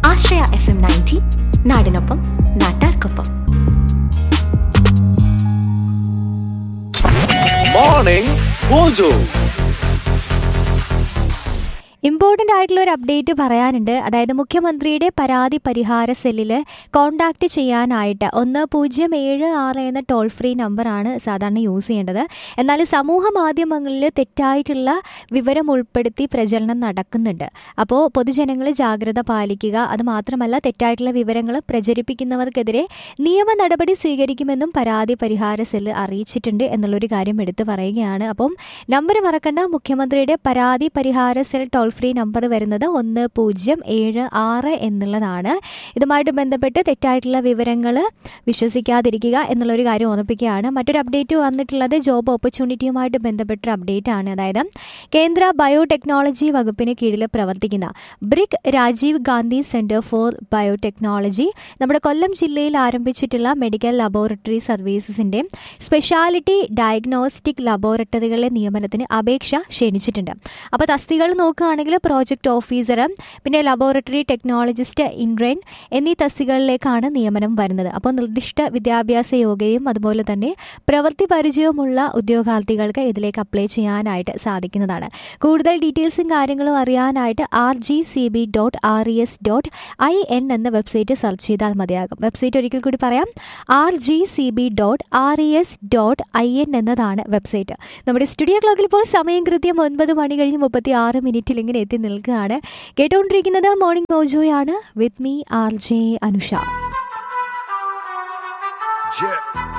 ആശ്രയ F M ninety നാടിനൊപ്പം നാട്ടാർക്കൊപ്പം morning mojo important ആയിട്ടുള്ള ഒരു അപ്ഡേറ്റ് പറയാനുണ്ട് അതായത് മുഖ്യമന്ത്രിയുടെ പരാതി പരിഹാര സെല്ലിൽ കോൺടാക്റ്റ് ചെയ്യാനായിട്ട് ഒന്ന് പൂജ്യം ഏഴ് ആറ് എന്ന ടോൾ ഫ്രീ നമ്പറാണ് സാധാരണ യൂസ് ചെയ്യേണ്ടത് എന്നാൽ സമൂഹ മാധ്യമങ്ങളിൽ തെറ്റായിട്ടുള്ള വിവരം ഉൾപ്പെടുത്തി പ്രചരണം നടക്കുന്നുണ്ട് അപ്പോൾ പൊതുജനങ്ങൾ ജാഗ്രത പാലിക്കുക അത് മാത്രമല്ല തെറ്റായിട്ടുള്ള വിവരങ്ങൾ പ്രചരിപ്പിക്കുന്നവർക്കെതിരെ നിയമ നടപടി സ്വീകരിക്കുമെന്നും പരാതി പരിഹാര സെല്ല് അറിയിച്ചിട്ടുണ്ട് എന്നുള്ളൊരു കാര്യം എടുത്തു പറയുകയാണ് അപ്പം നമ്പർ മറക്കണ്ട മുഖ്യമന്ത്രിയുടെ പരാതി പരിഹാര സെൽ ടോൾ ഫ്രീ നമ്പർ വരുന്നത് ഒന്ന് പൂജ്യം ഏഴ് ആറ് എന്നുള്ളതാണ് ഇതുമായിട്ട് ബന്ധപ്പെട്ട് തെറ്റായിട്ടുള്ള വിവരങ്ങൾ വിശ്വസിക്കാതിരിക്കുക എന്നുള്ളൊരു കാര്യം ഓർമ്മിപ്പിക്കുകയാണ് മറ്റൊരു അപ്ഡേറ്റ് വന്നിട്ടുള്ളത് ജോബ് ഓപ്പർച്യൂണിറ്റിയുമായിട്ട് ബന്ധപ്പെട്ടൊരു അപ്ഡേറ്റ് ആണ് അതായത് കേന്ദ്ര ബയോടെക്നോളജി വകുപ്പിന് കീഴിൽ പ്രവർത്തിക്കുന്ന BRIC Rajiv Gandhi centre for biotechnology നമ്മുടെ കൊല്ലം ജില്ലയിൽ ആരംഭിച്ചിട്ടുള്ള മെഡിക്കൽ ലബോറട്ടറി സർവീസസിന്റെ സ്പെഷ്യാലിറ്റി ഡയഗ്നോസ്റ്റിക് ലബോറട്ടറികളിലെ നിയമനത്തിന് അപേക്ഷ ക്ഷണിച്ചിട്ടുണ്ട് അപ്പോൾ തസ്തികൾ നോക്കുകയാണെങ്കിൽ പ്രോജക്റ്റ് ഓഫീസർ പിന്നെ ലബോറട്ടറി ടെക്നോളജിസ്റ്റ് ഇൻട്രെയിൻ എന്നീ തസ്തികകളിലേക്കാണ് നിയമനം വരുന്നത് അപ്പോൾ നിർദ്ദിഷ്ട വിദ്യാഭ്യാസ യോഗ്യതയും അതുപോലെ തന്നെ പ്രവൃത്തി പരിചയവുമുള്ള ഉദ്യോഗാർത്ഥികൾക്ക് ഇതിലേക്ക് അപ്ലൈ ചെയ്യാനായിട്ട് സാധിക്കുന്നതാണ് കൂടുതൽ ഡീറ്റെയിൽസും കാര്യങ്ങളും അറിയാനായിട്ട് R G C B dot R E S dot I N എന്ന വെബ്സൈറ്റ് സെർച്ച് ചെയ്താൽ മതിയാകും വെബ്സൈറ്റ് ഒരിക്കൽ കൂടി പറയാം R G C B dot R E S dot I N എന്നതാണ് വെബ്സൈറ്റ് നമ്മുടെ സ്റ്റുഡിയോ ക്ലോക്കിൽ ഇപ്പോൾ സമയം കൃത്യം ഒൻപത് മണി കഴിഞ്ഞ് മുപ്പത്തി ആറ് മിനിറ്റിൽ ഇങ്ങനെ എത്തി നിൽക്കുകയാണ് കേട്ടുകൊണ്ടിരിക്കുന്നത് മോർണിംഗ് മോജോയാണ് with me R J Anusha Yeah.